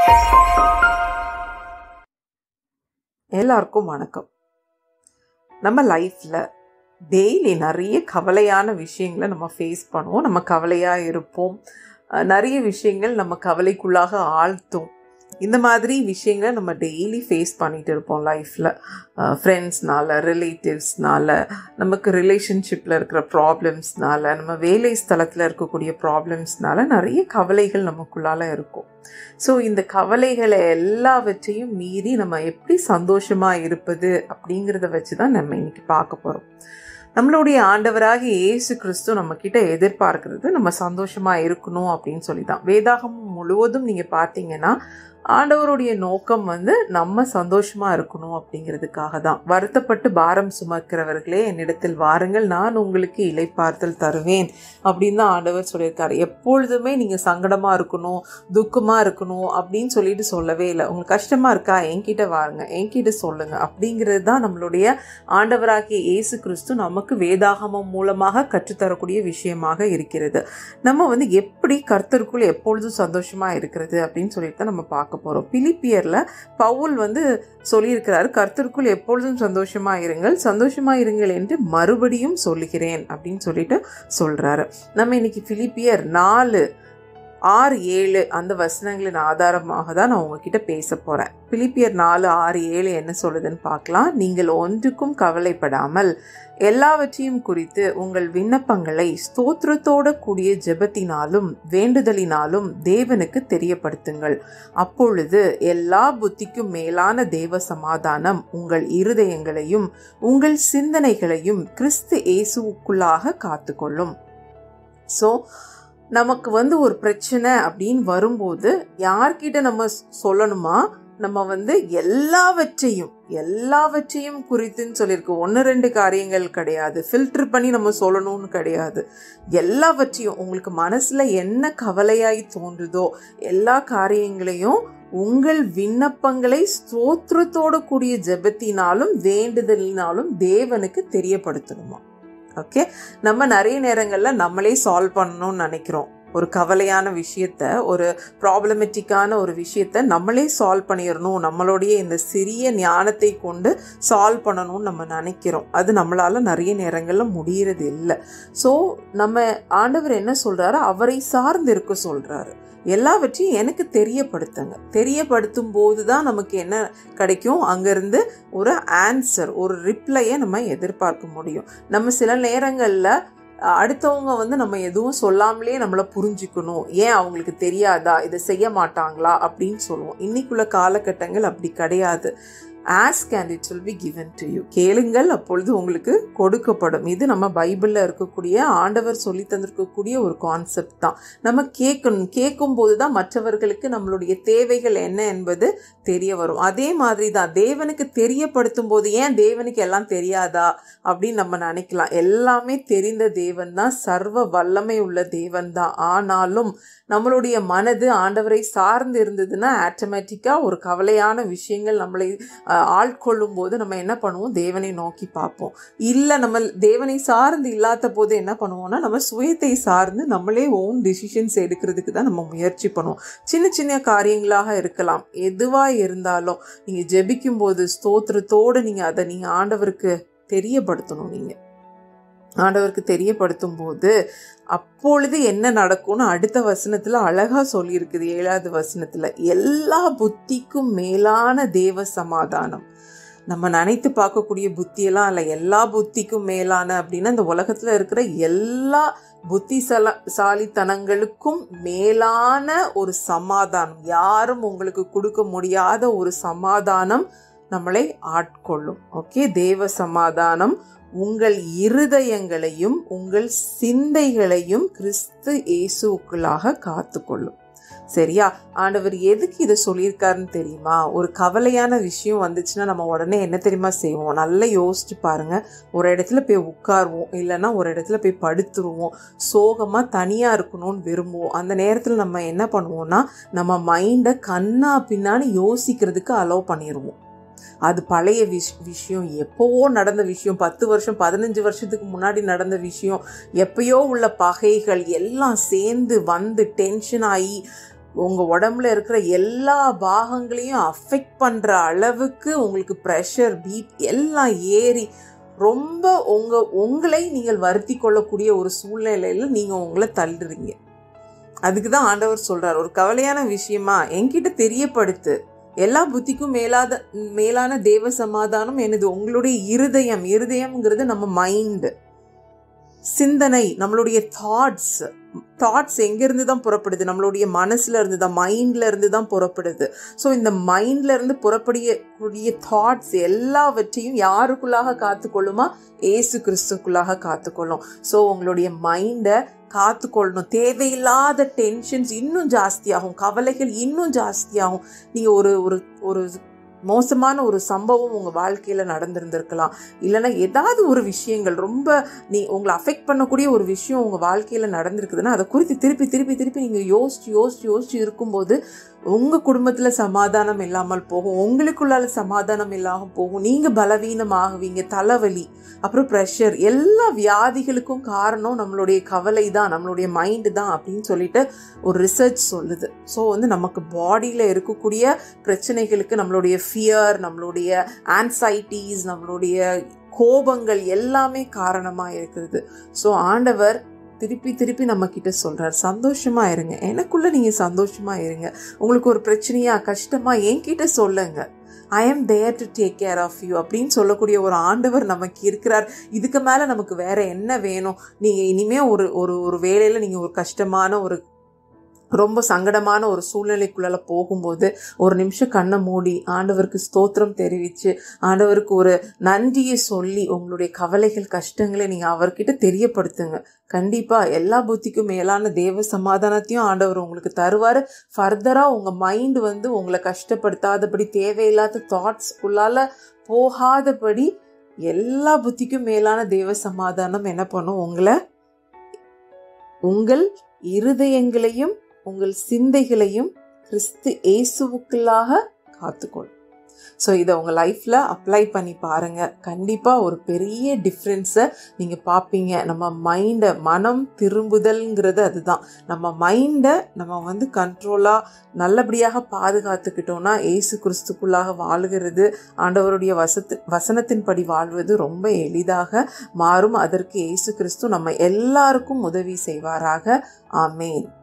எல்லாருக்கும் வணக்கம் நம்ம லைஃப்பில் டெய்லி நிறைய கவலையான விஷயங்களை நம்ம ஃபேஸ் பண்ணுவோம் நம்ம கவலையாக இருப்போம் அஹ் நிறைய விஷயங்கள் நம்ம கவலைக்குள்ளாக ஆழ்த்தும் இந்த மாதிரி விஷயங்களை நம்ம டெய்லி ஃபேஸ் பண்ணிட்டு இருப்போம் லைஃப்பில் ஃப்ரெண்ட்ஸ்னால ரிலேட்டிவ்ஸ்னால நமக்கு ரிலேஷன்ஷிப்பில் இருக்கிற ப்ராப்ளம்ஸ்னால நம்ம வேலை ஸ்தலத்தில் இருக்கக்கூடிய ப்ராப்ளம்ஸ்னால நிறைய கவலைகள் நமக்குள்ளால இருக்கும் ஸோ இந்த கவலைகளை எல்லாவற்றையும் மீறி நம்ம எப்படி சந்தோஷமாக இருப்பது அப்படிங்கிறத வச்சு தான் நம்ம இன்னைக்கு பார்க்க போகிறோம் நம்மளுடைய ஆண்டவராக இயேசு கிறிஸ்து நம்ம கிட்ட எதிர்பார்க்கிறது நம்ம சந்தோஷமா இருக்கணும் அப்படின்னு சொல்லி தான் வேதாகமம் முழுவதும் நீங்க பார்த்தீங்கன்னா ஆண்டவருடைய நோக்கம் வந்து நம்ம சந்தோஷமா இருக்கணும் அப்படிங்கிறதுக்காக தான் வருத்தப்பட்டு பாரம் சுமக்கிறவர்களே என்னிடத்தில் வாருங்கள் நான் உங்களுக்கு இலைப்பார்த்தல் தருவேன் அப்படின்னு தான் ஆண்டவர் சொல்லியிருக்காரு எப்பொழுதுமே நீங்க சங்கடமா இருக்கணும் துக்கமா இருக்கணும் அப்படின்னு சொல்லிட்டு சொல்லவே இல்லை உங்களுக்கு கஷ்டமா இருக்கா என்கிட்ட வாருங்க என்கிட்ட சொல்லுங்க அப்படிங்கிறது தான் நம்மளுடைய ஆண்டவராகிய இயேசு கிறிஸ்து நமக்கு வேதாகமம் மூலமாக கற்றுத்தரக்கூடிய விஷயமாக இருக்கிறது நம்ம வந்து எப்படி கர்த்தருக்குள் எப்பொழுதும் சந்தோஷமா இருக்கிறது அப்படின்னு சொல்லிட்டு தான் நம்ம பார்க்க போறோம் பிலிப்பியர்ல பவுல் வந்து சொல்லியிருக்கிறாரு கர்த்தருக்குள் எப்பொழுதும் சந்தோஷமா இருங்கள் சந்தோஷமா இருங்கள் என்று மறுபடியும் சொல்லுகிறேன் அப்படின்னு சொல்லிட்டு சொல்றாரு நம்ம இன்னைக்கு பிலிப்பியர் நாலு ஆறு ஏழு அந்த வசனங்களின் ஆதாரமாக தான் நான் உங்ககிட்ட பேச போறேன் பிலிப்பியர் நாலு ஆறு ஏழு என்ன சொல்லுதுன்னு பார்க்கலாம் நீங்கள் ஒன்றுக்கும் கவலைப்படாமல் எல்லாவற்றையும் குறித்து உங்கள் விண்ணப்பங்களை ஸ்தோத்திரத்தோட கூடிய ஜெபத்தினாலும் வேண்டுதலினாலும் தேவனுக்கு தெரியப்படுத்துங்கள் அப்பொழுது எல்லா புத்திக்கும் மேலான தேவ சமாதானம் உங்கள் இருதயங்களையும் உங்கள் சிந்தனைகளையும் கிறிஸ்து இயேசுவுக்குள்ளாக காத்துக்கொள்ளும் ஸோ நமக்கு வந்து ஒரு பிரச்சனை அப்படின்னு வரும்போது யார்கிட்ட நம்ம சொல்லணுமா நம்ம வந்து எல்லாவற்றையும் எல்லாவற்றையும் குறித்துன்னு சொல்லியிருக்கு ஒன்று ரெண்டு காரியங்கள் கிடையாது ஃபில்டர் பண்ணி நம்ம சொல்லணும்னு கிடையாது எல்லாவற்றையும் உங்களுக்கு மனசில் என்ன கவலையாய் தோன்றுதோ எல்லா காரியங்களையும் உங்கள் விண்ணப்பங்களை ஸ்தோத்திரத்தோடு கூடிய ஜெபத்தினாலும் வேண்டுதலினாலும் தேவனுக்கு தெரியப்படுத்தணுமா ஓகே நம்ம நிறைய நேரங்களில் நம்மளே சால்வ் பண்ணணும்னு நினைக்கிறோம் ஒரு கவலையான விஷயத்த ஒரு ப்ராப்ளமெட்டிக்கான ஒரு விஷயத்த நம்மளே சால்வ் பண்ணிடணும் நம்மளுடைய இந்த சிறிய ஞானத்தை கொண்டு சால்வ் பண்ணணும்னு நம்ம நினைக்கிறோம் அது நம்மளால நிறைய நேரங்களில் முடியறது இல்லை ஸோ நம்ம ஆண்டவர் என்ன சொல்றாரு அவரை சார்ந்து இருக்க சொல்றாரு எல்லாவற்றையும் எனக்கு தெரியப்படுத்துங்க தெரியப்படுத்தும் போது தான் நமக்கு என்ன கிடைக்கும் அங்கேருந்து ஒரு ஆன்சர் ஒரு ரிப்ளையை நம்ம எதிர்பார்க்க முடியும் நம்ம சில நேரங்களில் அடுத்தவங்க வந்து நம்ம எதுவும் சொல்லாமலே நம்மளை புரிஞ்சுக்கணும் ஏன் அவங்களுக்கு தெரியாதா இதை செய்ய மாட்டாங்களா அப்படின்னு சொல்லுவோம் இன்னைக்குள்ள காலகட்டங்கள் அப்படி கிடையாது ask and it will be given to you கேளுங்கள் அப்பொழுது உங்களுக்கு கொடுக்கப்படும் இது நம்ம பைபிளில் இருக்கக்கூடிய ஆண்டவர் சொல்லி தந்திருக்கக்கூடிய ஒரு கான்செப்ட் தான் நம்ம கேட்கணும் கேட்கும் போது தான் மற்றவர்களுக்கு நம்மளுடைய தேவைகள் என்ன என்பது தெரிய வரும் அதே மாதிரி தான் தேவனுக்கு தெரியப்படுத்தும் போது ஏன் தேவனுக்கு எல்லாம் தெரியாதா அப்படின்னு நம்ம நினைக்கலாம் எல்லாமே தெரிந்த தேவன் தான் சர்வ வல்லமை உள்ள தேவன் தான் ஆனாலும் நம்மளுடைய மனது ஆண்டவரை சார்ந்து இருந்ததுன்னா ஆட்டோமேட்டிக்காக ஒரு கவலையான விஷயங்கள் நம்மளை ஆட்கொள்ளும் போது நம்ம என்ன பண்ணுவோம் தேவனை நோக்கி பார்ப்போம் இல்லை நம்ம தேவனை சார்ந்து இல்லாத போது என்ன பண்ணுவோம்னா நம்ம சுயத்தை சார்ந்து நம்மளே ஓன் டிசிஷன்ஸ் எடுக்கிறதுக்கு தான் நம்ம முயற்சி பண்ணுவோம் சின்ன சின்ன காரியங்களாக இருக்கலாம் எதுவாக இருந்தாலும் நீங்கள் ஜெபிக்கும் போது ஸ்தோத்திரத்தோடு நீங்கள் அதை நீங்கள் ஆண்டவருக்கு தெரியப்படுத்தணும் நீங்கள் ஆண்டவருக்கு தெரியப்படுத்தும் போது அப்பொழுது என்ன நடக்கும்னு அடுத்த வசனத்தில் அழகாக சொல்லியிருக்குது ஏழாவது வசனத்தில் எல்லா புத்திக்கும் மேலான தேவ சமாதானம் நம்ம நினைத்து பார்க்கக்கூடிய புத்தியெல்லாம் இல்லை எல்லா புத்திக்கும் மேலான அப்படின்னா இந்த உலகத்தில் இருக்கிற எல்லா புத்திசல சாலித்தனங்களுக்கும் மேலான ஒரு சமாதானம் யாரும் உங்களுக்கு கொடுக்க முடியாத ஒரு சமாதானம் நம்மளை ஆட்கொள்ளும் ஓகே தேவ சமாதானம் உங்கள் இருதயங்களையும் உங்கள் சிந்தைகளையும் கிறிஸ்து இயேசுக்குள்ளாக காத்துக்கொள்ளும் சரியா ஆண்டவர் எதுக்கு இதை சொல்லியிருக்காருன்னு தெரியுமா ஒரு கவலையான விஷயம் வந்துச்சுன்னா நம்ம உடனே என்ன தெரியுமா செய்வோம் நல்லா யோசிச்சு பாருங்க ஒரு இடத்துல போய் உட்காருவோம் இல்லைன்னா ஒரு இடத்துல போய் படுத்துருவோம் சோகமாக தனியாக இருக்கணும்னு விரும்புவோம் அந்த நேரத்தில் நம்ம என்ன பண்ணுவோம்னா நம்ம மைண்டை கண்ணா பின்னான்னு யோசிக்கிறதுக்கு அலோவ் பண்ணிடுவோம் அது பழைய விஷ் விஷயம் எப்போவோ நடந்த விஷயம் பத்து வருஷம் பதினஞ்சு வருஷத்துக்கு முன்னாடி நடந்த விஷயம் எப்பயோ உள்ள பகைகள் எல்லாம் சேர்ந்து வந்து டென்ஷன் ஆகி உங்கள் உடம்புல இருக்கிற எல்லா பாகங்களையும் அஃபெக்ட் பண்ணுற அளவுக்கு உங்களுக்கு ப்ரெஷர் பீப் எல்லாம் ஏறி ரொம்ப உங்கள் உங்களை நீங்கள் வருத்தி கொள்ளக்கூடிய ஒரு சூழ்நிலையில் நீங்கள் உங்களை தள்ளுறீங்க அதுக்கு தான் ஆண்டவர் சொல்கிறார் ஒரு கவலையான விஷயமா என்கிட்ட தெரியப்படுத்து எல்லா புத்திக்கும் மேலாத மேலான தேவ சமாதானம் எனது உங்களுடைய இருதயம் இருதயம்ங்கிறது நம்ம மைண்டு சிந்தனை நம்மளுடைய தாட்ஸ் தாட்ஸ் எங்கேருந்து தான் புறப்படுது நம்மளுடைய மனசுல இருந்து தான் மைண்ட்ல இருந்து தான் புறப்படுது ஸோ இந்த மைண்ட்ல இருந்து புறப்படியக்கூடிய தாட்ஸ் எல்லாவற்றையும் யாருக்குள்ளாக காத்துக்கொள்ளுமா ஏசு கிறிஸ்துக்குள்ளாக காத்துக்கொள்ளும் ஸோ உங்களுடைய மைண்டை காத்துக்கொள்ளணும் தேவையில்லாத டென்ஷன்ஸ் இன்னும் ஜாஸ்தியாகும் கவலைகள் இன்னும் ஜாஸ்தியாகும் நீங்கள் ஒரு ஒரு ஒரு மோசமான ஒரு சம்பவம் உங்கள் வாழ்க்கையில் நடந்திருந்திருக்கலாம் இல்லைன்னா ஏதாவது ஒரு விஷயங்கள் ரொம்ப நீ உங்களை அஃபெக்ட் பண்ணக்கூடிய ஒரு விஷயம் உங்கள் வாழ்க்கையில் நடந்திருக்குதுன்னா அதை குறித்து திருப்பி திருப்பி திருப்பி நீங்கள் யோசிச்சு யோசிச்சு யோசிச்சு இருக்கும்போது உங்கள் குடும்பத்தில் சமாதானம் இல்லாமல் போகும் உங்களுக்குள்ளால சமாதானம் இல்லாமல் போகும் நீங்கள் பலவீனமாகுவீங்க தலைவலி அப்புறம் ப்ரெஷர் எல்லா வியாதிகளுக்கும் காரணம் நம்மளுடைய கவலை தான் நம்மளுடைய மைண்டு தான் அப்படின்னு சொல்லிட்டு ஒரு ரிசர்ச் சொல்லுது ஸோ வந்து நமக்கு பாடியில் இருக்கக்கூடிய பிரச்சனைகளுக்கு நம்மளுடைய ஃபியர் நம்மளுடைய ஆன்சைட்டிஸ் நம்மளுடைய கோபங்கள் எல்லாமே காரணமாக இருக்குது ஸோ ஆண்டவர் திருப்பி திருப்பி நம்ம கிட்ட சொல்றார் சந்தோஷமா இருங்க எனக்குள்ள நீங்க சந்தோஷமா இருங்க உங்களுக்கு ஒரு பிரச்சனையா கஷ்டமா என்கிட்ட சொல்லுங்க I am there to take care of you அப்படின்னு சொல்லக்கூடிய ஒரு ஆண்டவர் நமக்கு இருக்கிறார் இதுக்கு மேலே நமக்கு வேற என்ன வேணும் நீங்கள் இனிமே ஒரு ஒரு ஒரு வேலையில் நீங்கள் ஒரு கஷ்டமான ஒரு ரொம்ப சங்கடமான ஒரு சூழ்நிலைக்குள்ளால போகும்போது ஒரு நிமிஷம் கண்ணை மூடி ஆண்டவருக்கு ஸ்தோத்திரம் தெரிவித்து ஆண்டவருக்கு ஒரு நன்றியை சொல்லி உங்களுடைய கவலைகள் கஷ்டங்களை நீங்கள் அவர்கிட்ட தெரியப்படுத்துங்க கண்டிப்பாக எல்லா புத்திக்கும் மேலான தேவ சமாதானத்தையும் ஆண்டவர் உங்களுக்கு தருவார் ஃபர்தராக உங்கள் மைண்டு வந்து உங்களை கஷ்டப்படுத்தாதபடி தேவையில்லாத தாட்ஸ்க்குள்ளால போகாதபடி எல்லா புத்திக்கும் மேலான தேவ சமாதானம் என்ன பண்ணும் உங்களை உங்கள் இருதயங்களையும் உங்கள் சிந்தைகளையும் கிறிஸ்து இயேசுவுக்குள்ளாக காத்துக்கொள்ளும் ஸோ இதை உங்கள் லைஃப்பில் அப்ளை பண்ணி பாருங்கள் கண்டிப்பாக ஒரு பெரிய டிஃப்ரென்ஸை நீங்கள் பார்ப்பீங்க நம்ம மைண்டை மனம் திரும்புதல்ங்கிறது அதுதான் நம்ம மைண்டை நம்ம வந்து கண்ட்ரோலாக நல்லபடியாக பாதுகாத்துக்கிட்டோன்னா ஏசு கிறிஸ்துக்குள்ளாக வாழுகிறது ஆண்டவருடைய வசத்து வசனத்தின்படி வாழ்வது ரொம்ப எளிதாக மாறும் அதற்கு ஏசு கிறிஸ்து நம்ம எல்லாருக்கும் உதவி செய்வாராக ஆமேன்